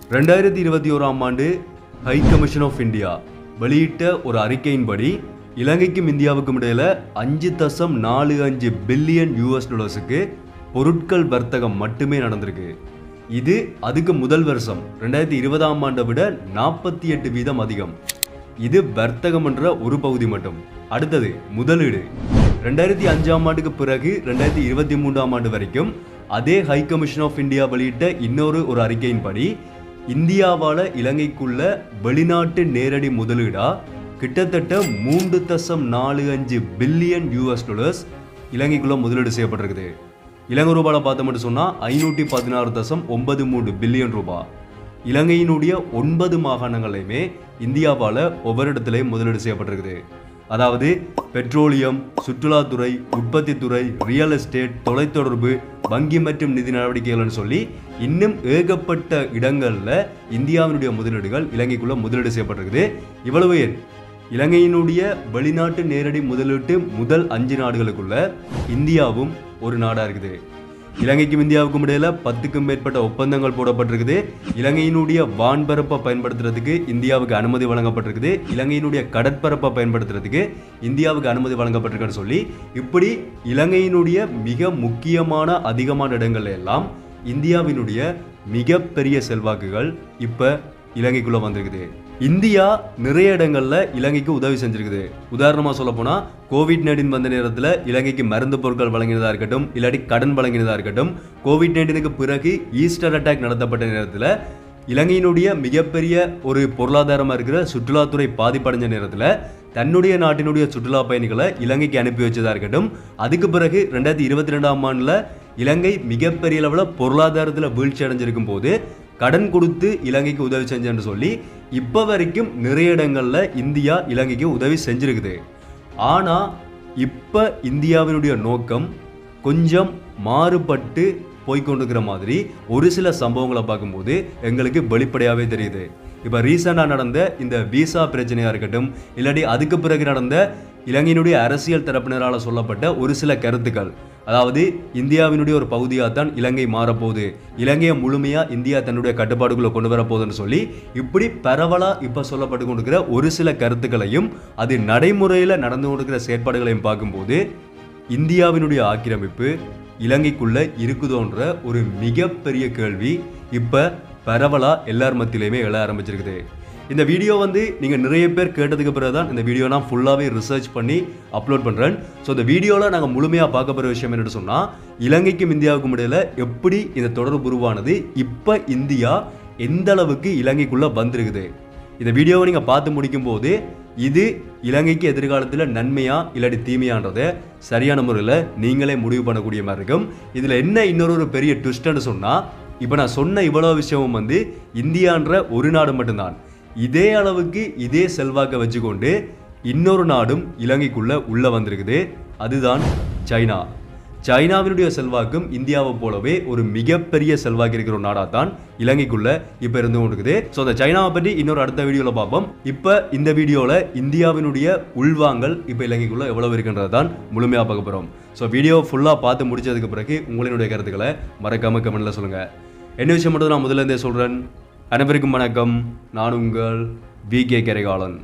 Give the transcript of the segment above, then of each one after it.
ரெண்டாயிரத்தி இருபத்தி ஓராம் ஆண்டு ஹை கமிஷன் ஆஃப் இந்தியா வெளியிட்ட ஒரு அறிக்கையின்படி இலங்கைக்கும் இந்தியாவுக்கும் இடையில அஞ்சு தசம் நாலு அஞ்சு பில்லியன் யூஎஸ் டாலர்ஸுக்கு பொருட்கள் வர்த்தகம் மட்டுமே நடந்திருக்கு இது அதுக்கு முதல் வருஷம் ரெண்டாயிரத்தி இருபதாம் ஆண்டை விட நாற்பத்தி எட்டு வீதம் அதிகம் இது வர்த்தகம் என்ற ஒரு பகுதி மட்டும் அடுத்தது முதலீடு ரெண்டாயிரத்தி அஞ்சாம் ஆண்டுக்கு பிறகு ரெண்டாயிரத்தி இருபத்தி மூன்றாம் ஆண்டு வரைக்கும் அதே ஹை கமிஷன் ஆஃப் இந்தியா வெளியிட்ட இன்னொரு ஒரு அறிக்கையின்படி இந்தியாவால இலங்கைக்குள்ள வெளிநாட்டு நேரடி முதலீடா கிட்டத்தட்ட மூன்று தசம் நாலு அஞ்சு பில்லியன் யூஎஸ் டாலர்ஸ் இலங்கைக்குள்ள முதலீடு செய்யப்பட்டிருக்குது இலங்கை ரூபால பார்த்தோம்னு சொன்னா ஐநூற்றி பதினாறு தசம் ஒன்பது மூன்று பில்லியன் ரூபாய் இலங்கையினுடைய ஒன்பது மாகாணங்களையுமே இந்தியாவால் ஒவ்வொரு இடத்துலையும் முதலீடு செய்யப்பட்டிருக்குது அதாவது பெட்ரோலியம் சுற்றுலாத்துறை உற்பத்தித்துறை ரியல் எஸ்டேட் தொலைத்தொடர்பு வங்கி மற்றும் நிதி நடவடிக்கைகள்னு சொல்லி இன்னும் ஏகப்பட்ட இடங்கள்ல இந்தியாவினுடைய முதலீடுகள் இலங்கைக்குள்ள முதலீடு செய்யப்பட்டிருக்குது இவ்வளவு ஏன் இலங்கையினுடைய வெளிநாட்டு நேரடி முதலீட்டு முதல் அஞ்சு நாடுகளுக்குள்ள இந்தியாவும் ஒரு நாடா இருக்குது இலங்கைக்கும் இந்தியாவுக்கும் இடையில பத்துக்கும் மேற்பட்ட ஒப்பந்தங்கள் போடப்பட்டிருக்குது இலங்கையினுடைய வான்பரப்பை பயன்படுத்துறதுக்கு இந்தியாவுக்கு அனுமதி வழங்கப்பட்டிருக்குது இலங்கையினுடைய கடற்பரப்பை பயன்படுத்துறதுக்கு இந்தியாவுக்கு அனுமதி வழங்கப்பட்டிருக்குன்னு சொல்லி இப்படி இலங்கையினுடைய மிக முக்கியமான அதிகமான இடங்கள்ல எல்லாம் இந்தியாவினுடைய மிகப்பெரிய செல்வாக்குகள் இப்ப இலங்கைக்குள்ள வந்திருக்குது இந்தியா நிறைய இடங்கள்ல இலங்கைக்கு உதவி செஞ்சிருக்குது உதாரணமா சொல்ல போனா கோவிட் நைன்டீன் வந்த நேரத்துல இலங்கைக்கு மருந்து பொருட்கள் வழங்கினதா இருக்கட்டும் இல்லாட்டி கடன் வழங்கினதா இருக்கட்டும் கோவிட் நைன்டீனுக்கு பிறகு ஈஸ்டர் அட்டாக் நடத்தப்பட்ட நேரத்துல இலங்கையினுடைய மிகப்பெரிய ஒரு பொருளாதாரமா இருக்கிற சுற்றுலாத்துறை பாதிப்படைஞ்ச நேரத்துல தன்னுடைய நாட்டினுடைய சுற்றுலா பயணிகளை இலங்கைக்கு அனுப்பி வச்சதா இருக்கட்டும் அதுக்கு பிறகு ரெண்டாயிரத்தி இருபத்தி ரெண்டாம் ஆண்டுல இலங்கை மிகப்பெரிய அளவில் பொருளாதாரத்தில் வீழ்ச்சி அடைஞ்சிருக்கும் போது கடன் கொடுத்து இலங்கைக்கு உதவி செஞ்சேன்னு சொல்லி இப்போ வரைக்கும் நிறைய இடங்கள்ல இந்தியா இலங்கைக்கு உதவி செஞ்சிருக்குது ஆனா இப்போ இந்தியாவினுடைய நோக்கம் கொஞ்சம் மாறுபட்டு போய்க்கொண்டிருக்கிற மாதிரி ஒரு சில சம்பவங்களை பார்க்கும்போது எங்களுக்கு வெளிப்படையாகவே தெரியுது இப்போ ரீசெண்டாக நடந்த இந்த விசா பிரச்சனையாக இருக்கட்டும் இல்லாட்டி அதுக்கு பிறகு நடந்த இலங்கையினுடைய அரசியல் தரப்பினரால் சொல்லப்பட்ட ஒரு சில கருத்துக்கள் அதாவது இந்தியாவினுடைய ஒரு பகுதியாக தான் இலங்கை மாறப்போகுது இலங்கையை முழுமையாக இந்தியா தன்னுடைய கட்டுப்பாடுக்குள்ளே கொண்டு வரப்போகுதுன்னு சொல்லி இப்படி பரவலாக இப்போ சொல்லப்பட்டு கொண்டிருக்கிற ஒரு சில கருத்துக்களையும் அது நடைமுறையில் நடந்து கொண்டிருக்கிற செயற்பாடுகளையும் பார்க்கும்போது இந்தியாவினுடைய ஆக்கிரமிப்பு இலங்கைக்குள்ள இருக்குதோன்ற ஒரு மிகப்பெரிய கேள்வி இப்போ பரவலாக எல்லார் மத்தியிலையுமே எழ ஆரம்பிச்சிருக்குது இந்த வீடியோ வந்து நீங்கள் நிறைய பேர் கேட்டதுக்கு பிறகு தான் இந்த வீடியோ நான் ஃபுல்லாகவே ரிசர்ச் பண்ணி அப்லோட் பண்ணுறேன் ஸோ இந்த வீடியோவில் நாங்கள் முழுமையாக பார்க்க போகிற விஷயம் என்னன்னு சொன்னால் இலங்கைக்கும் இந்தியாவுக்கும் இடையில எப்படி இந்த தொடர்பு உருவானது இப்போ இந்தியா எந்த அளவுக்கு இலங்கைக்குள்ளே வந்திருக்குது இந்த வீடியோவை நீங்கள் பார்த்து முடிக்கும் போது இது இலங்கைக்கு எதிர்காலத்தில் நன்மையா இல்லாட்டி தீமையான்றதை சரியான முறையில் நீங்களே முடிவு பண்ணக்கூடிய மாதிரி இருக்கும் இதில் என்ன இன்னொரு ஒரு பெரிய ட்விஸ்ட்னு சொன்னால் இப்போ நான் சொன்ன இவ்வளோ விஷயமும் வந்து இந்தியான்ற ஒரு நாடு மட்டும்தான் இதே அளவுக்கு இதே செல்வாக்கை வச்சுக்கொண்டு இன்னொரு நாடும் இலங்கைக்குள்ள உள்ள வந்திருக்குது அதுதான் சைனா சைனாவினுடைய செல்வாக்கும் இந்தியாவை போலவே ஒரு மிகப்பெரிய செல்வாக்கு இருக்கிற ஒரு நாடாக தான் இலங்கைக்குள்ள இப்போ இருந்து கொண்டிருக்குது ஸோ அந்த சைனாவை பற்றி இன்னொரு அடுத்த வீடியோவில் பார்ப்போம் இப்போ இந்த வீடியோவில் இந்தியாவினுடைய உள்வாங்கல் இப்போ இலங்கைக்குள்ள எவ்வளவு இருக்குன்றது தான் முழுமையாக பார்க்க போகிறோம் ஸோ வீடியோ ஃபுல்லாக பார்த்து முடிச்சதுக்கு பிறகு உங்களினுடைய கருத்துக்களை மறக்காம கமெண்ட்ல சொல்லுங்கள் என்ன விஷயம் மட்டும் நான் முதல்ல இருந்தே சொல்கிறேன் அனைவருக்கும் வணக்கம் நான் உங்கள் வி கே கரைகாலன்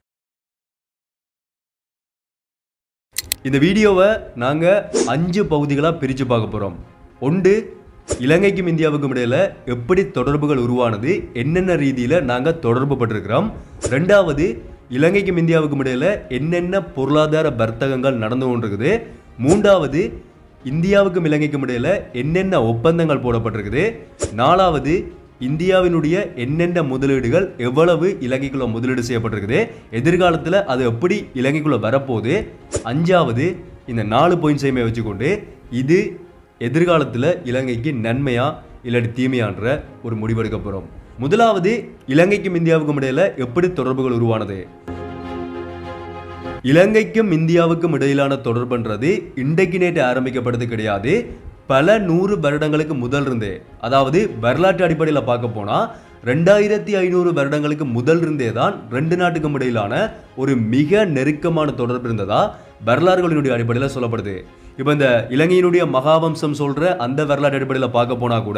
இந்த வீடியோவை நாங்கள் அஞ்சு பகுதிகளாக பிரித்து பார்க்க போகிறோம் ஒன்று இலங்கைக்கும் இந்தியாவுக்கும் இடையில எப்படி தொடர்புகள் உருவானது என்னென்ன ரீதியில் நாங்கள் தொடர்பு பட்டிருக்கிறோம் ரெண்டாவது இலங்கைக்கும் இந்தியாவுக்கும் இடையில என்னென்ன பொருளாதார வர்த்தகங்கள் நடந்து கொண்டிருக்குது மூன்றாவது இந்தியாவுக்கும் இலங்கைக்கும் இடையில என்னென்ன ஒப்பந்தங்கள் போடப்பட்டிருக்குது நாலாவது இந்தியாவினுடைய என்னென்ன முதலீடுகள் எவ்வளவு இலங்கைக்குள்ள முதலீடு செய்யப்பட்டிருக்குது எதிர்காலத்தில் அது எப்படி இலங்கைக்குள்ள வரப்போகுது அஞ்சாவது இந்த நாலு பாயிண்ட்ஸையுமே வச்சுக்கொண்டு இது எதிர்காலத்தில் இலங்கைக்கு நன்மையா இல்லாட்டி தீமையான்ற ஒரு முடிவெடுக்க போகிறோம் முதலாவது இலங்கைக்கும் இந்தியாவுக்கும் இடையில எப்படி தொடர்புகள் உருவானது இலங்கைக்கும் இந்தியாவுக்கும் இடையிலான தொடர்புன்றது இன்றைக்கு நேற்று ஆரம்பிக்கப்பட்டது கிடையாது பல நூறு வருடங்களுக்கு முதல் இருந்தே அதாவது வரலாற்று அடிப்படையில் பார்க்க போனா ரெண்டாயிரத்தி ஐநூறு வருடங்களுக்கு முதல் இருந்தே தான் ரெண்டு நாட்டுக்கும் இடையிலான ஒரு மிக நெருக்கமான தொடர்பு இருந்ததா வரலாறுகளினுடைய அடிப்படையில் சொல்லப்படுது இப்போ இந்த இலங்கையினுடைய மகாவம்சம் சொல்ற அந்த வரலாற்று அடிப்படையில் பார்க்க போனா கூட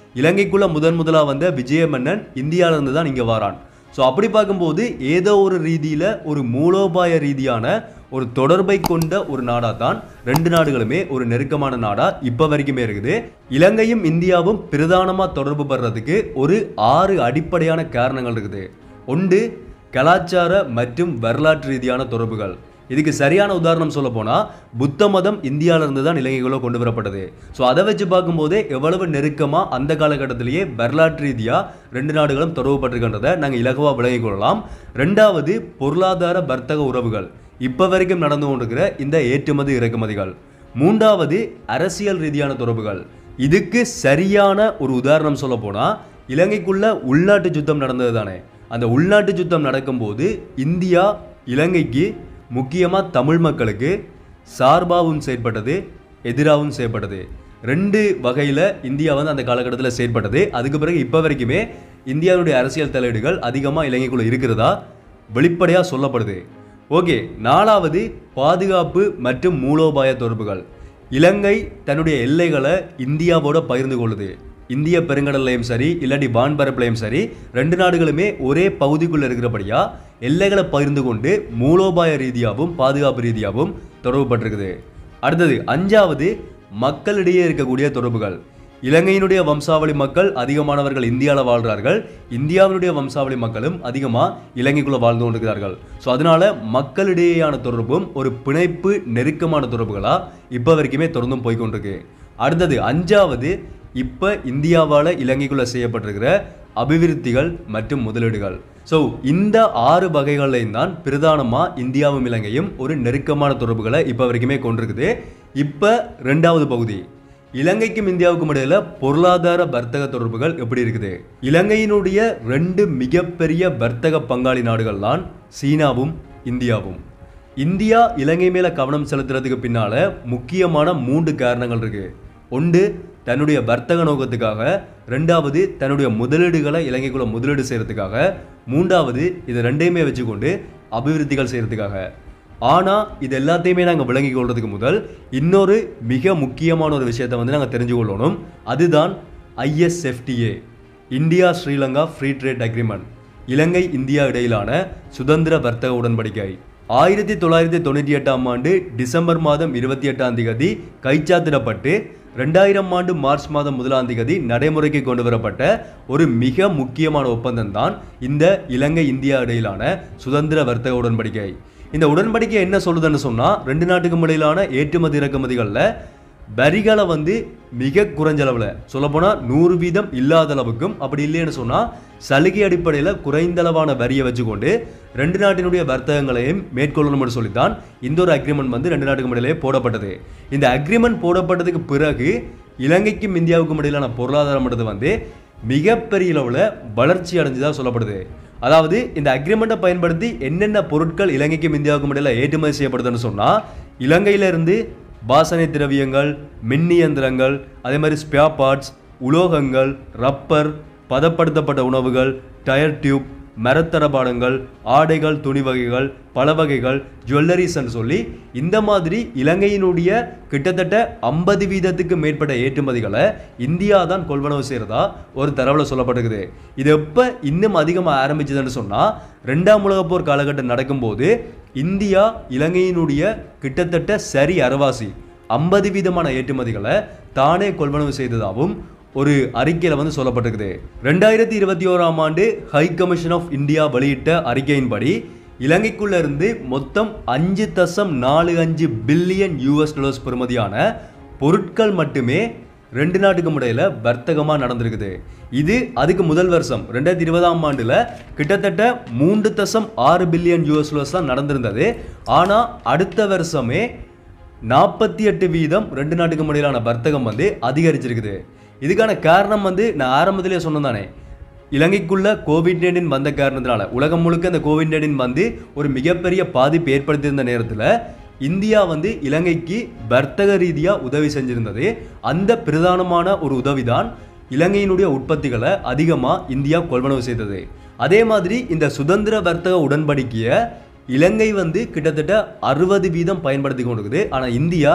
இலங்கைக்குள்ள முதன் முதலா வந்த விஜய மன்னன் இந்தியால இருந்து தான் இங்க வாரான் ஸோ அப்படி பார்க்கும்போது ஏதோ ஒரு ரீதியில ஒரு மூலோபாய ரீதியான ஒரு தொடர்பை கொண்ட ஒரு நாடா தான் ரெண்டு நாடுகளுமே ஒரு நெருக்கமான நாடா இப்ப வரைக்குமே இருக்குது இலங்கையும் இந்தியாவும் பிரதானமா தொடர்பு படுறதுக்கு ஒரு ஆறு அடிப்படையான காரணங்கள் இருக்குது ஒன்று கலாச்சார மற்றும் வரலாற்று ரீதியான தொடர்புகள் இதுக்கு சரியான உதாரணம் சொல்ல போனா புத்த மதம் இந்தியால இருந்து தான் இலங்கைக்குள்ள கொண்டு வரப்பட்டது ஸோ அதை வச்சு பார்க்கும்போதே எவ்வளவு நெருக்கமா அந்த காலகட்டத்திலேயே வரலாற்று ரீதியா ரெண்டு நாடுகளும் தொடர்புபட்டிருக்கின்றதை நாங்கள் இலகுவா விளங்கிக் கொள்ளலாம் ரெண்டாவது பொருளாதார வர்த்தக உறவுகள் இப்போ வரைக்கும் நடந்து கொண்டிருக்கிற இந்த ஏற்றுமதி இறக்குமதிகள் மூன்றாவது அரசியல் ரீதியான தொடர்புகள் இதுக்கு சரியான ஒரு உதாரணம் சொல்ல போனா இலங்கைக்குள்ள உள்நாட்டு யுத்தம் நடந்தது தானே அந்த உள்நாட்டு யுத்தம் நடக்கும்போது இந்தியா இலங்கைக்கு முக்கியமாக தமிழ் மக்களுக்கு சார்பாகவும் செயற்பட்டது எதிராகவும் செயற்பட்டது ரெண்டு வகையில் இந்தியா வந்து அந்த காலகட்டத்தில் செயற்பட்டது அதுக்கு பிறகு இப்போ வரைக்குமே இந்தியாவுடைய அரசியல் தலையீடுகள் அதிகமாக இலங்கைக்குள்ள இருக்கிறதா வெளிப்படையாக சொல்லப்படுது ஓகே நாலாவது பாதுகாப்பு மற்றும் மூலோபாய தொடர்புகள் இலங்கை தன்னுடைய எல்லைகளை இந்தியாவோட பகிர்ந்து கொள்ளுது இந்திய பெருங்கடல்லையும் சரி இல்லாட்டி வான்பரப்புலையும் சரி ரெண்டு நாடுகளுமே ஒரே பகுதிக்குள்ள இருக்கிறபடியா எல்லைகளை பகிர்ந்து கொண்டு மூலோபாய ரீதியாகவும் பாதுகாப்பு ரீதியாகவும் தொடர்புபட்டிருக்குது அடுத்தது அஞ்சாவது மக்களிடையே இருக்கக்கூடிய தொடர்புகள் இலங்கையினுடைய வம்சாவளி மக்கள் அதிகமானவர்கள் இந்தியாவில் வாழ்கிறார்கள் இந்தியாவினுடைய வம்சாவளி மக்களும் அதிகமாக இலங்கைக்குள்ள வாழ்ந்து கொண்டிருக்கிறார்கள் ஸோ அதனால மக்களிடையேயான தொடர்பும் ஒரு பிணைப்பு நெருக்கமான தொடர்புகளாக இப்போ வரைக்குமே தொடர்ந்தும் போய்க்கொண்டிருக்கு அடுத்தது அஞ்சாவது இப்போ இந்தியாவால் இலங்கைக்குள்ள செய்யப்பட்டிருக்கிற அபிவிருத்திகள் மற்றும் முதலீடுகள் ஸோ இந்த ஆறு வகைகளையும் தான் பிரதானமாக இந்தியாவும் இலங்கையும் ஒரு நெருக்கமான தொடர்புகளை இப்போ வரைக்குமே கொண்டிருக்குது இப்போ ரெண்டாவது பகுதி இலங்கைக்கும் இந்தியாவுக்கும் இடையில பொருளாதார வர்த்தக தொடர்புகள் எப்படி இருக்குது இலங்கையினுடைய ரெண்டு மிகப்பெரிய வர்த்தக பங்காளி நாடுகள் தான் சீனாவும் இந்தியாவும் இந்தியா இலங்கை மேல கவனம் செலுத்துறதுக்கு பின்னால முக்கியமான மூன்று காரணங்கள் இருக்கு ஒன்று தன்னுடைய வர்த்தக நோக்கத்துக்காக ரெண்டாவது தன்னுடைய முதலீடுகளை இலங்கைக்குள்ள முதலீடு செய்யறதுக்காக மூன்றாவது இது ரெண்டையுமே வச்சுக்கொண்டு அபிவிருத்திகள் செய்யறதுக்காக ஆனா இது எல்லாத்தையுமே நாங்கள் விளங்கி கொள்றதுக்கு முதல் இன்னொரு மிக முக்கியமான ஒரு விஷயத்தை வந்து நாங்கள் தெரிஞ்சு கொள்ளணும் அதுதான் ISFTA India Sri Lanka free trade agreement Ilangai India இடையிலான சுதந்திர வர்த்தக உடன்படிக்கை ஆயிரத்தி தொள்ளாயிரத்தி தொண்ணூற்றி எட்டாம் ஆண்டு டிசம்பர் மாதம் இருபத்தி எட்டாம் தேதி கைச்சாத்திடப்பட்டு ரெண்டாயிரம் ஆண்டு மார்ச் மாதம் முதலாம் தேதி நடைமுறைக்கு கொண்டு வரப்பட்ட ஒரு மிக முக்கியமான ஒப்பந்தம் தான் இந்த இலங்கை இந்தியா இடையிலான சுதந்திர வர்த்தக உடன்படிக்கை இந்த உடன்படிக்கை என்ன சொல்லுதுன்னு சொன்னா ரெண்டு நாட்டுக்கும் இடையிலான ஏற்றுமதி இறக்குமதிகளில் வரிகளை வந்து மிக குறைஞ்ச அளவில் சொல்லப்போனால் நூறு வீதம் இல்லாத அளவுக்கும் அப்படி இல்லைன்னு சொன்னால் சலுகை அடிப்படையில் குறைந்த அளவான வரியை வச்சுக்கொண்டு ரெண்டு நாட்டினுடைய வர்த்தகங்களையும் மேற்கொள்ளணும்னு சொல்லித்தான் இந்த ஒரு அக்ரிமெண்ட் வந்து ரெண்டு நாட்டுக்கும் இடையிலே போடப்பட்டது இந்த அக்ரிமெண்ட் போடப்பட்டதுக்கு பிறகு இலங்கைக்கும் இந்தியாவுக்கும் இடையிலான பொருளாதாரம்ன்றது வந்து மிகப்பெரிய அளவில் வளர்ச்சி அடைஞ்சதாக சொல்லப்படுது அதாவது இந்த அக்ரிமெண்ட்டை பயன்படுத்தி என்னென்ன பொருட்கள் இலங்கைக்கும் இந்தியாவுக்கும் இடையில ஏற்றுமதி செய்யப்படுதுன்னு சொன்னால் இலங்கையிலிருந்து வாசனை திரவியங்கள் மின்னியந்திரங்கள் அதே மாதிரி ஸ்பேர் பார்ட்ஸ் உலோகங்கள் ரப்பர் பதப்படுத்தப்பட்ட உணவுகள் டயர் டியூப் மரத்தரபாடங்கள் ஆடைகள் துணி வகைகள் பல வகைகள் ஜுவல்லரிஸ்ன்னு சொல்லி இந்த மாதிரி இலங்கையினுடைய கிட்டத்தட்ட ஐம்பது வீதத்துக்கு மேற்பட்ட ஏற்றுமதிகளை இந்தியா தான் கொள்வனவு செய்கிறதா ஒரு தரவில் சொல்லப்பட்டிருக்குது இது எப்போ இன்னும் அதிகமாக ஆரம்பிச்சதுன்னு சொன்னால் ரெண்டாம் உலகப் போர் காலகட்டம் நடக்கும்போது இந்தியா இலங்கையினுடைய கிட்டத்தட்ட சரி அரவாசி ஐம்பது வீதமான ஏற்றுமதிகளை தானே கொள்வனவு செய்ததாகவும் ஒரு அறிக்கையில் வந்து சொல்லப்பட்டிருக்குது ரெண்டாயிரத்தி இருபத்தி ஓராம் ஆண்டு ஹை கமிஷன் ஆஃப் இந்தியா வெளியிட்ட அறிக்கையின்படி இலங்கைக்குள்ள இருந்து மொத்தம் அஞ்சு தசம் நாலு அஞ்சு பில்லியன் யூஎஸ் டாலர்ஸ் பெறுமதியான பொருட்கள் மட்டுமே ரெண்டு நாட்டுக்கும் இடையில வர்த்தகமாக நடந்திருக்குது இது அதுக்கு முதல் வருஷம் ரெண்டாயிரத்தி இருபதாம் ஆண்டுல கிட்டத்தட்ட மூன்று தசம் ஆறு பில்லியன் யூஎஸ் டாலர்ஸ் தான் நடந்திருந்தது ஆனால் அடுத்த வருஷமே நாற்பத்தி எட்டு வீதம் ரெண்டு நாட்டுக்கும் இடையிலான வர்த்தகம் வந்து அதிகரிச்சிருக்குது இதுக்கான காரணம் வந்து நான் ஆரம்பத்திலே சொன்னதானே இலங்கைக்குள்ள கோவிட் நைன்டீன் வந்த காரணத்தினால உலகம் முழுக்க இந்த கோவிட் நைன்டீன் வந்து ஒரு மிகப்பெரிய பாதிப்பு ஏற்படுத்தியிருந்த நேரத்தில் இந்தியா வந்து இலங்கைக்கு வர்த்தக ரீதியாக உதவி செஞ்சிருந்தது அந்த பிரதானமான ஒரு உதவி தான் இலங்கையினுடைய உற்பத்திகளை அதிகமாக இந்தியா கொள்வனவு செய்தது அதே மாதிரி இந்த சுதந்திர வர்த்தக உடன்படிக்கையை இலங்கை வந்து கிட்டத்தட்ட அறுபது வீதம் பயன்படுத்தி கொண்டிருக்குது ஆனால் இந்தியா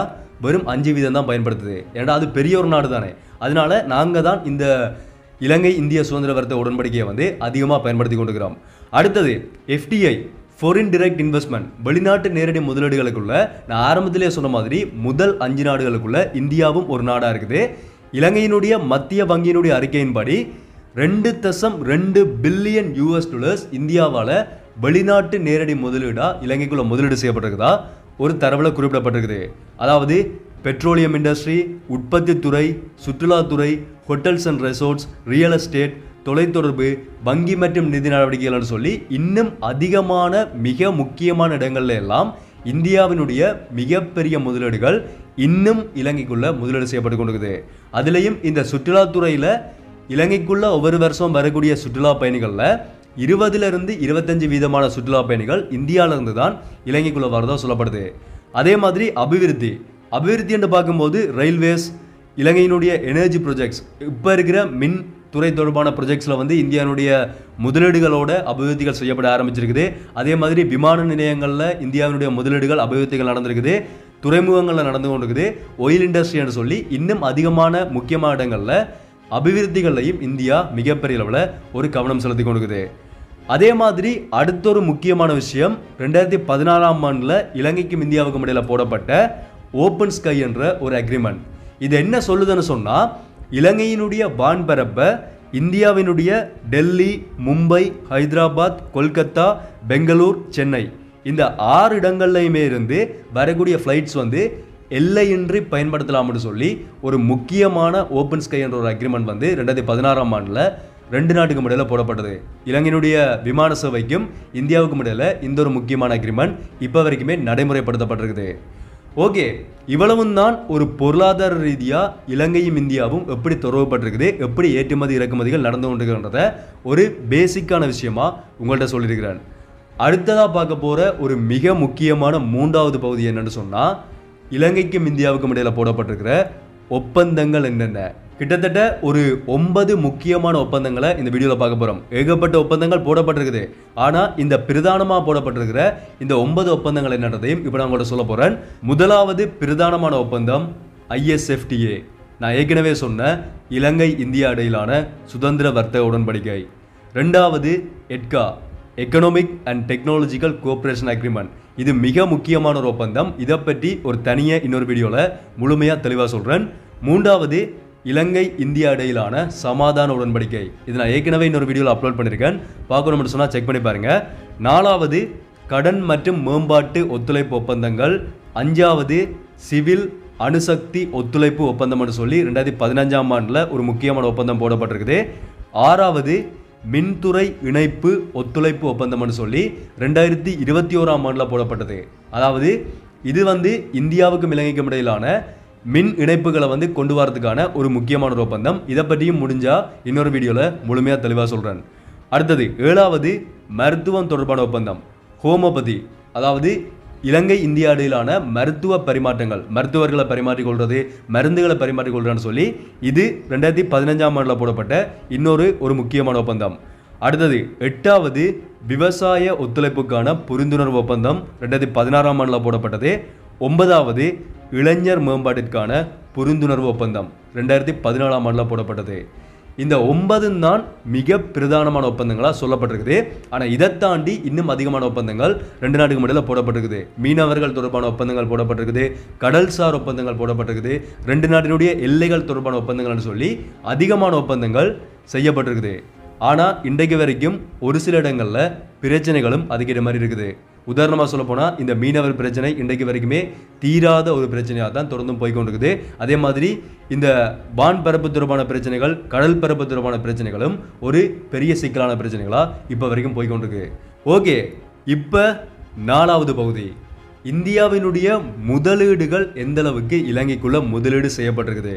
வெறும் அஞ்சு வீதம் தான் பயன்படுத்துது ஏன்னா அது பெரிய ஒரு நாடு தானே அதனால நாங்கள் தான் இந்த இலங்கை இந்திய சுதந்திர வர்த்தக உடன்படிக்கையை வந்து அதிகமாக பயன்படுத்தி கொண்டிருக்கிறோம் அடுத்தது எஃப்டிஐ ஃபாரின் direct இன்வெஸ்ட்மெண்ட் வெளிநாட்டு நேரடி முதலீடுகளுக்குள்ள நான் ஆரம்பத்திலே சொன்ன மாதிரி முதல் அஞ்சு நாடுகளுக்குள்ள இந்தியாவும் ஒரு நாடாக இருக்குது இலங்கையினுடைய மத்திய வங்கியினுடைய அறிக்கையின்படி ரெண்டு தசம் ரெண்டு பில்லியன் யூஎஸ் டாலர்ஸ் இந்தியாவால் வெளிநாட்டு நேரடி முதலீடா இலங்கைக்குள்ள முதலீடு செய்யப்பட்டிருக்குதா ஒரு தரவுல குறிப்பிடப்பட்டிருக்குது அதாவது பெட்ரோலியம் இண்டஸ்ட்ரி உற்பத்தித்துறை சுற்றுலாத்துறை hotels and resorts real estate தொலைத்தொடர்பு வங்கி மற்றும் நிதி நடவடிக்கைகள்னு சொல்லி இன்னும் அதிகமான மிக முக்கியமான இடங்கள்ல எல்லாம் இந்தியாவினுடைய மிகப்பெரிய முதலீடுகள் இன்னும் இலங்கைக்குள்ள முதலீடு செய்யப்பட்டு கொண்டிருக்குது அதுலேயும் இந்த சுற்றுலாத்துறையில் இலங்கைக்குள்ள ஒவ்வொரு வருஷம் வரக்கூடிய சுற்றுலா பயணிகளில் இருபதுல இருந்து இருபத்தஞ்சு வீதமான சுற்றுலா பயணிகள் இந்தியால இருந்து தான் இலங்கைக்குள்ள வரதா சொல்லப்படுது அதே மாதிரி அபிவிருத்தி அபிவிருத்தி என்று பார்க்கும்போது ரயில்வேஸ் இலங்கையினுடைய எனர்ஜி ப்ரொஜெக்ட்ஸ் இப்போ இருக்கிற மின் துறை தொடர்பான ப்ரொஜெக்ட்ஸில் வந்து இந்தியாவுடைய முதலீடுகளோட அபிவிருத்திகள் செய்யப்பட ஆரம்பிச்சிருக்குது அதே மாதிரி விமான நிலையங்களில் இந்தியாவினுடைய முதலீடுகள் அபிவிருத்திகள் நடந்திருக்குது துறைமுகங்களில் நடந்து கொண்டிருக்குது ஒயில் இண்டஸ்ட்ரின்னு சொல்லி இன்னும் அதிகமான முக்கியமான இடங்களில் அபிவிருத்திகள்லையும் இந்தியா மிகப்பெரிய அளவில் ஒரு கவனம் செலுத்தி கொண்டிருக்குது அதே மாதிரி அடுத்த ஒரு முக்கியமான விஷயம் ரெண்டாயிரத்தி பதினாறாம் ஆண்டில் இலங்கைக்கும் இந்தியாவுக்கும் இடையில போடப்பட்ட ஓப்பன் ஸ்கை என்ற ஒரு அக்ரிமெண்ட் இது என்ன சொல்லுதுன்னு சொன்னால் இலங்கையினுடைய வான்பரப்பை இந்தியாவினுடைய டெல்லி மும்பை ஹைதராபாத் கொல்கத்தா பெங்களூர் சென்னை இந்த ஆறு இடங்கள்லையுமே இருந்து வரக்கூடிய ஃப்ளைட்ஸ் வந்து எல்லையின்றி பயன்படுத்தலாம்னு சொல்லி ஒரு முக்கியமான ஓப்பன் ஸ்கை என்ற ஒரு அக்ரிமெண்ட் வந்து ரெண்டாயிரத்தி பதினாறாம் ஆண்டில் ரெண்டு நாட்டுக்கும் இடையில போடப்பட்டது இலங்கையினுடைய விமான சேவைக்கும் இந்தியாவுக்கும் இடையில இந்த ஒரு முக்கியமான அக்ரிமெண்ட் இப்போ வரைக்குமே நடைமுறைப்படுத்தப்பட்டிருக்குது ஓகே இவ்வளவும் தான் ஒரு பொருளாதார ரீதியாக இலங்கையும் இந்தியாவும் எப்படி தொடர்புபட்டிருக்குது எப்படி ஏற்றுமதி இறக்குமதிகள் நடந்து கொண்டிருக்கின்றத ஒரு பேசிக்கான விஷயமா உங்கள்கிட்ட சொல்லியிருக்கிறேன் அடுத்ததாக பார்க்க போகிற ஒரு மிக முக்கியமான மூன்றாவது பகுதி என்னன்னு சொன்னால் இலங்கைக்கும் இந்தியாவுக்கும் இடையில போடப்பட்டிருக்கிற ஒப்பந்தங்கள் என்னென்ன கிட்டத்தட்ட ஒரு ஒன்பது முக்கியமான ஒப்பந்தங்களை இந்த வீடியோவில் பார்க்க போகிறோம் ஏகப்பட்ட ஒப்பந்தங்கள் போடப்பட்டிருக்குது ஆனால் இந்த பிரதானமாக போடப்பட்டிருக்கிற இந்த ஒன்பது ஒப்பந்தங்கள் என்னன்றதையும் இப்போ நான் உங்கள்ட்ட சொல்ல போகிறேன் முதலாவது பிரதானமான ஒப்பந்தம் ஐஎஸ்எஃப்டிஏ நான் ஏற்கனவே சொன்ன இலங்கை இந்தியா இடையிலான சுதந்திர வர்த்தக உடன்படிக்கை ரெண்டாவது ETCA economic and technological cooperation agreement இது மிக முக்கியமான ஒரு ஒப்பந்தம் இதை பற்றி ஒரு தனியாக இன்னொரு வீடியோவில் முழுமையாக தெளிவாக சொல்கிறேன் மூன்றாவது இலங்கை இந்தியா இடையிலான சமாதான உடன்படிக்கை இது நான் ஏற்கனவே இன்னொரு வீடியோவில் அப்லோட் பண்ணியிருக்கேன் பார்க்கணும்னு சொன்னால் செக் பண்ணி பாருங்கள் நாலாவது கடன் மற்றும் மேம்பாட்டு ஒத்துழைப்பு ஒப்பந்தங்கள் அஞ்சாவது சிவில் அணுசக்தி ஒத்துழைப்பு ஒப்பந்தம்னு சொல்லி ரெண்டாயிரத்தி பதினஞ்சாம் ஆண்டில் ஒரு முக்கியமான ஒப்பந்தம் போடப்பட்டிருக்குது ஆறாவது மின்துறை இணைப்பு ஒத்துழைப்பு ஒப்பந்தம்னு சொல்லி ரெண்டாயிரத்தி இருபத்தி ஓராம் ஆண்டில் போடப்பட்டது அதாவது இது வந்து இந்தியாவுக்கும் இலங்கைக்கும் இடையிலான மின் இணைப்புகளை வந்து கொண்டு வரதுக்கான ஒரு முக்கியமான ஒரு ஒப்பந்தம் இதை பற்றியும் முடிஞ்சா இன்னொரு வீடியோவில் முழுமையாக தெளிவாக சொல்கிறேன் அடுத்தது ஏழாவது மருத்துவம் தொடர்பான ஒப்பந்தம் ஹோமியோபதி அதாவது இலங்கை இந்தியா இடையிலான மருத்துவ பரிமாற்றங்கள் மருத்துவர்களை பரிமாற்றிக் கொள்வது மருந்துகளை பரிமாற்றிக் கொள்றதுன்னு சொல்லி இது ரெண்டாயிரத்தி பதினஞ்சாம் ஆண்டில் போடப்பட்ட இன்னொரு ஒரு முக்கியமான ஒப்பந்தம் அடுத்தது எட்டாவது விவசாய ஒத்துழைப்புக்கான புரிந்துணர்வு ஒப்பந்தம் ரெண்டாயிரத்தி பதினாறாம் ஆண்டில் போடப்பட்டது ஒன்பதாவது இளைஞர் மேம்பாட்டிற்கான புரிந்துணர்வு ஒப்பந்தம் ரெண்டாயிரத்தி பதினாலாம் ஆண்டில் போடப்பட்டது இந்த ஒன்பதும் தான் மிக பிரதானமான ஒப்பந்தங்களாக சொல்லப்பட்டிருக்குது ஆனால் இதை தாண்டி இன்னும் அதிகமான ஒப்பந்தங்கள் ரெண்டு நாட்டுக்கு இடையில போடப்பட்டிருக்குது மீனவர்கள் தொடர்பான ஒப்பந்தங்கள் போடப்பட்டிருக்குது கடல்சார் ஒப்பந்தங்கள் போடப்பட்டிருக்குது ரெண்டு நாட்டினுடைய எல்லைகள் தொடர்பான ஒப்பந்தங்கள்னு சொல்லி அதிகமான ஒப்பந்தங்கள் செய்யப்பட்டிருக்குது ஆனால் இன்றைக்கு வரைக்கும் ஒரு சில இடங்களில் பிரச்சனைகளும் அதிகிற மாதிரி இருக்குது உதாரணமாக சொல்ல போனால் இந்த மீனவர் பிரச்சனை இன்றைக்கு வரைக்குமே தீராத ஒரு பிரச்சனையாக தான் தொடர்ந்தும் போய்க்கொண்டிருக்குது அதே மாதிரி இந்த வான் பரப்பு தொடர்பான பிரச்சனைகள் கடல் பரப்பு தொடர்பான பிரச்சனைகளும் ஒரு பெரிய சிக்கலான பிரச்சனைகளாக இப்போ வரைக்கும் போய்க்கொண்டிருக்கு ஓகே இப்போ நாலாவது பகுதி இந்தியாவினுடைய முதலீடுகள் எந்த அளவுக்கு இலங்கைக்குள்ள முதலீடு செய்யப்பட்டிருக்குது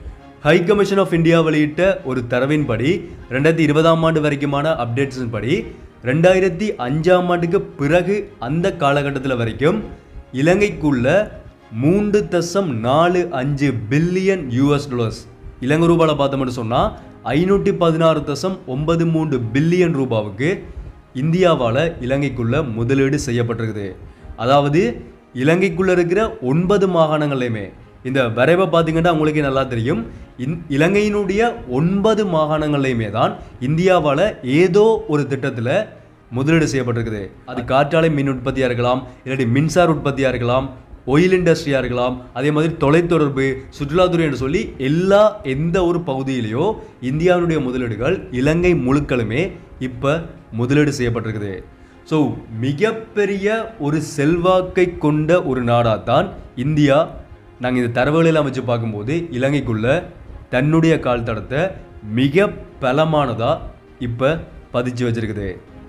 ஹை கமிஷன் ஆஃப் இந்தியா வெளியிட்ட ஒரு தரவின்படி ரெண்டாயிரத்தி இருபதாம் ஆண்டு வரைக்குமான அப்டேட்ஸின் படி ரெண்டாயிரத்தி அஞ்சாம் ஆண்டுக்கு பிறகு அந்த காலகட்டத்தில் வரைக்கும் இலங்கைக்குள்ள மூன்று தசம் நாலு அஞ்சு பில்லியன் யூஎஸ் டாலர்ஸ் இலங்கை ரூபாவில் பார்த்தோம்னு சொன்னால் ஐநூற்றி பதினாறு தசம் ஒன்பது மூன்று பில்லியன் ரூபாவுக்கு இந்தியாவால் இலங்கைக்குள்ள முதலீடு செய்யப்பட்டிருக்குது அதாவது இலங்கைக்குள்ள இருக்கிற ஒன்பது மாகாணங்கள்லையுமே இந்த வரைவை பார்த்தீங்கன்னா உங்களுக்கு நல்லா தெரியும் இந் இலங்கையினுடைய ஒன்பது மாகாணங்கள்லையுமே தான் இந்தியாவால் ஏதோ ஒரு திட்டத்தில் முதலீடு செய்யப்பட்டிருக்குது அது காற்றாலை மின் உற்பத்தியாக இருக்கலாம் இல்லாட்டி மின்சார உற்பத்தியாக இருக்கலாம் ஒயில் இண்டஸ்ட்ரியாக இருக்கலாம் அதே மாதிரி தொலைத்தொடர்பு சுற்றுலாத்துறை என்று சொல்லி எல்லா எந்த ஒரு பகுதியிலையோ இந்தியாவினுடைய முதலீடுகள் இலங்கை முழுக்களுமே இப்போ முதலீடு செய்யப்பட்டிருக்குது ஸோ மிகப்பெரிய ஒரு செல்வாக்கை கொண்ட ஒரு நாடாக தான் இந்தியா நாங்கள் இந்த தரவுகளெல்லாம் வச்சு பார்க்கும்போது இலங்கைக்குள்ள தன்னுடைய கால் தடத்தை மிக பலமானதாக இப்போ பதிச்சு வச்சிருக்குது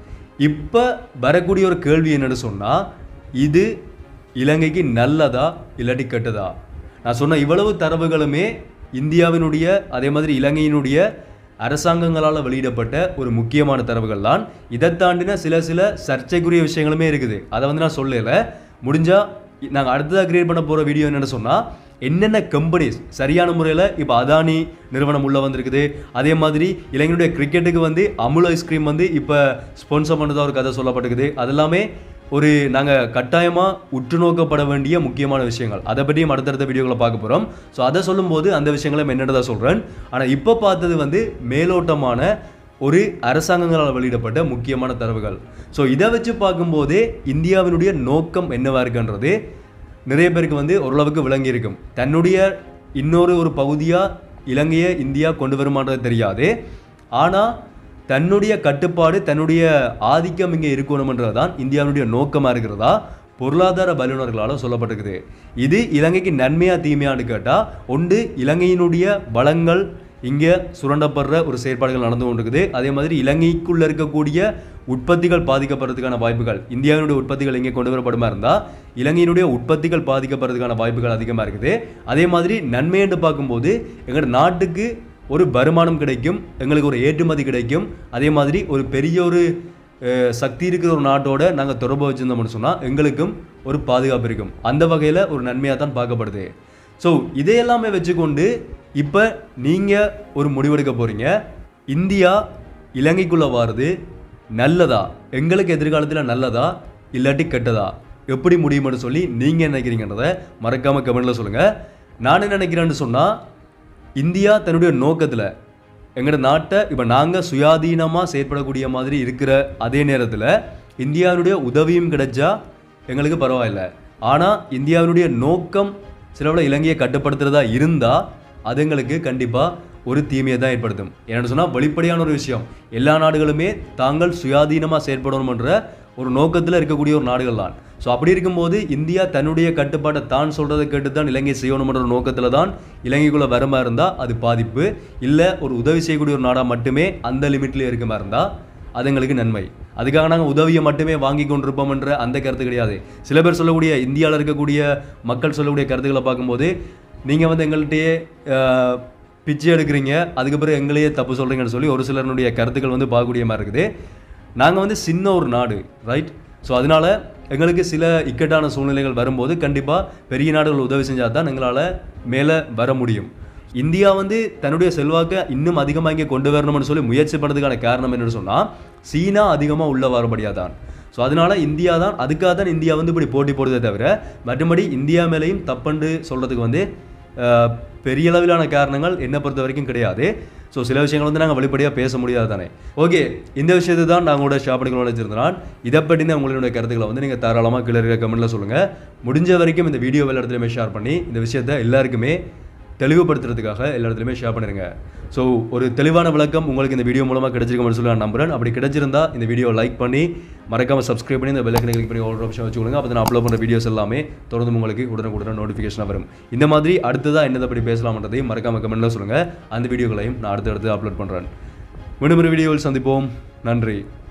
இப்போ வரக்கூடிய ஒரு கேள்வி என்னன்னு சொன்னால் இது இலங்கைக்கு நல்லதா இல்லாட்டி கெட்டதா நான் சொன்ன இவ்வளவு தரவுகளுமே இந்தியாவினுடைய அதே மாதிரி இலங்கையினுடைய அரசாங்கங்களால் வெளியிடப்பட்ட ஒரு முக்கியமான தரவுகள் தான் இதை தாண்டின சில சில சர்ச்சைக்குரிய விஷயங்களுமே இருக்குது அதை வந்து நான் சொல்லலை முடிஞ்சா நாங்கள் அடுத்ததாக கிரியேட் பண்ண போகிற வீடியோ என்னென்னு சொன்னால் என்னென்ன கம்பெனிஸ் சரியான முறையில் இப்போ அதானி நிறுவனம் உள்ள வந்திருக்குது அதே மாதிரி இளைஞருடைய கிரிக்கெட்டுக்கு வந்து அமுல் ஐஸ்கிரீம் வந்து இப்போ ஸ்பான்சர் பண்ணதா ஒரு கதை சொல்லப்பட்டிருக்குது அதெல்லாமே ஒரு நாங்கள் கட்டாயமாக உற்று நோக்கப்பட வேண்டிய முக்கியமான விஷயங்கள் அதை பற்றியும் அடுத்தடுத்த வீடியோக்களை பார்க்க போகிறோம் ஸோ அதை சொல்லும்போது அந்த விஷயங்களை என்னென்னதா சொல்கிறேன் ஆனால் இப்போ பார்த்தது வந்து மேலோட்டமான ஒரு அரசாங்கங்களால் வெளியிடப்பட்ட முக்கியமான தரவுகள் ஸோ இதை வச்சு பார்க்கும்போதே இந்தியாவினுடைய நோக்கம் என்னவா இருக்குன்றது நிறைய பேருக்கு வந்து ஓரளவுக்கு விளங்கி இருக்கும் தன்னுடைய இன்னொரு ஒரு பகுதியாக இலங்கையை இந்தியா கொண்டு வருமானது தெரியாது ஆனால் தன்னுடைய கட்டுப்பாடு தன்னுடைய ஆதிக்கம் இங்கே இருக்கணுமன்றது தான் இந்தியாவினுடைய நோக்கமாக இருக்கிறதா பொருளாதார வல்லுநர்களால் சொல்லப்பட்டிருக்குது இது இலங்கைக்கு நன்மையா தீமையான்னு கேட்டால் ஒன்று இலங்கையினுடைய வளங்கள் இங்கே சுரண்டப்படுற ஒரு செயற்பாடுகள் நடந்து கொண்டிருக்குது அதே மாதிரி இலங்கைக்குள்ளே இருக்கக்கூடிய உற்பத்திகள் பாதிக்கப்படுறதுக்கான வாய்ப்புகள் இந்தியாவினுடைய உற்பத்திகள் இங்கே கொண்டு வரப்படுமா இருந்தால் இலங்கையினுடைய உற்பத்திகள் பாதிக்கப்படுறதுக்கான வாய்ப்புகள் அதிகமாக இருக்குது அதே மாதிரி நன்மை என்று பார்க்கும்போது எங்களோட நாட்டுக்கு ஒரு வருமானம் கிடைக்கும் எங்களுக்கு ஒரு ஏற்றுமதி கிடைக்கும் அதே மாதிரி ஒரு பெரிய ஒரு அஹ், சக்தி இருக்கிற ஒரு நாட்டோட நாங்கள் தொடர்பு வச்சிருந்தோம்னு சொன்னால் எங்களுக்கும் ஒரு பாதுகாப்பு இருக்கும் அந்த வகையில் ஒரு நன்மையாக தான் பார்க்கப்படுது ஸோ இதையெல்லாமே வச்சுக்கொண்டு இப்போ நீங்கள் ஒரு முடிவெடுக்க போகிறீங்க இந்தியா இலங்கைக்குள்ளே வாருது நல்லதா எங்களுக்கு எதிர்காலத்தில் நல்லதா இல்லாட்டி கெட்டதா எப்படி முடியும்னு சொல்லி நீங்கள் நினைக்கிறீங்கன்றதை மறக்காமல் கமெண்ட்டில் சொல்லுங்கள் நான் என்ன நினைக்கிறேன்னு சொன்னால் இந்தியா தன்னுடைய நோக்கத்தில் எங்களோட நாட்டை இப்போ நாங்கள் சுயாதீனமாக செயற்படக்கூடிய மாதிரி இருக்கிற அதே நேரத்தில் இந்தியாவினுடைய உதவியும் கிடைச்சா எங்களுக்கு பரவாயில்ல ஆனால் இந்தியாவினுடைய நோக்கம் சிலவில் இலங்கையை கட்டுப்படுத்துறதா இருந்தால் அது எங்களுக்கு கண்டிப்பாக ஒரு தீமையை தான் ஏற்படுத்தும் என்னென்னு சொன்னால் வெளிப்படையான ஒரு விஷயம் எல்லா நாடுகளுமே தாங்கள் சுயாதீனமாக செயற்படணுமன்ற ஒரு நோக்கத்தில் இருக்கக்கூடிய ஒரு நாடுகள் தான் ஸோ அப்படி இருக்கும்போது இந்தியா தன்னுடைய கட்டுப்பாட்டை தான் சொல்கிறதை கேட்டு தான் இலங்கை செய்யணுமன்ற ஒரு நோக்கத்தில் தான் இலங்கைக்குள்ளே வரமா இருந்தால் அது பாதிப்பு இல்லை ஒரு உதவி செய்யக்கூடிய ஒரு நாடாக மட்டுமே அந்த லிமிட்லேயே இருக்குமா இருந்தால் அது எங்களுக்கு நன்மை அதுக்காக நாங்கள் உதவியை மட்டுமே வாங்கி கொண்டிருப்போம்ன்ற அந்த கருத்து கிடையாது சில பேர் சொல்லக்கூடிய இந்தியாவில் இருக்கக்கூடிய மக்கள் சொல்லக்கூடிய கருத்துக்களை பார்க்கும்போது நீங்கள் வந்து எங்கள்கிட்டயே ஆஹ், பிச்சை எடுக்கிறீங்க அதுக்கப்புறம் எங்களையே தப்பு சொல்கிறீங்கன்னு சொல்லி ஒரு சிலருடைய கருத்துக்கள் வந்து பார்க்கக்கூடிய மாதிரி இருக்குது நாங்கள் வந்து சின்ன ஒரு நாடு ரைட் ஸோ அதனால எங்களுக்கு சில இக்கட்டான சூழ்நிலைகள் வரும்போது கண்டிப்பாக பெரிய நாடுகள் உதவி செஞ்சால் தான் எங்களால் மேலே வர முடியும் இந்தியா வந்து தன்னுடைய செல்வாக்கை இன்னும் அதிகமாக இங்கே கொண்டு வரணும்னு சொல்லி முயற்சி பண்ணுறதுக்கான காரணம் என்னன்னு சொன்னால் சீனா அதிகமாக உள்ள வரபடியாக தான் ஸோ அதனால இந்தியா தான் அதுக்காக தான் இந்தியா வந்து இப்படி போட்டி போடுதே தவிர மற்றபடி இந்தியா மேலேயும் தப்புன்னு சொல்கிறதுக்கு வந்து அஹ், பெரிய அளவிலான காரணங்கள் என்னை பொறுத்த வரைக்கும் கிடையாது ஸோ சில விஷயங்கள் வந்து நாங்கள் வெளிப்படையாக பேச முடியாது தானே ஓகே இந்த விஷயத்தை தான் நான் கூட ஷேர் பண்ணிக்கணும்னு வச்சிருந்தேன் இதை பற்றின உங்களுடைய கருத்துக்களை வந்து நீங்கள் தாராளமாக கீழே இருக்க கமெண்ட்டில் சொல்லுங்கள் முடிஞ்ச வரைக்கும் இந்த வீடியோ எல்லா இடத்துலையுமே ஷேர் பண்ணி இந்த விஷயத்தை எல்லாருக்குமே தெளிவுபடுத்துறதுக்காக எல்லா இடத்துலையுமே ஷேர் பண்ணிருங்க ஸோ ஒரு தெளிவான விளக்கம் உங்களுக்கு இந்த வீடியோ மூலமாக கிடைச்சிருக்கும்னு சொல்லி நான் நம்புறேன் அப்படி கிடைச்சிருந்தா இந்த வீடியோ லைக் பண்ணி மறக்காமல் சப்ஸ்கிரைப் பண்ணி இந்த பெல்லைக்கனை கிளிக் பண்ணி ஆல் ஆப்ஷன் வச்சுக்கோங்க அப்போ நான் அப்லோட் பண்ணுற வீடியோஸ் எல்லாமே தொடர்ந்து உங்களுக்கு உடனுக்குடன் நோட்டிஃபிகேஷனாக வரும் இந்த மாதிரி அடுத்ததாக என்னதை பற்றி பேசலாம்ன்றதையும் மறக்காம கமெண்ட்டில் சொல்லுங்கள் அந்த வீடியோக்களையும் நான் அடுத்தடுத்து அப்லோட் பண்ணுறேன் மீண்டும் ஒரு வீடியோவில் சந்திப்போம் நன்றி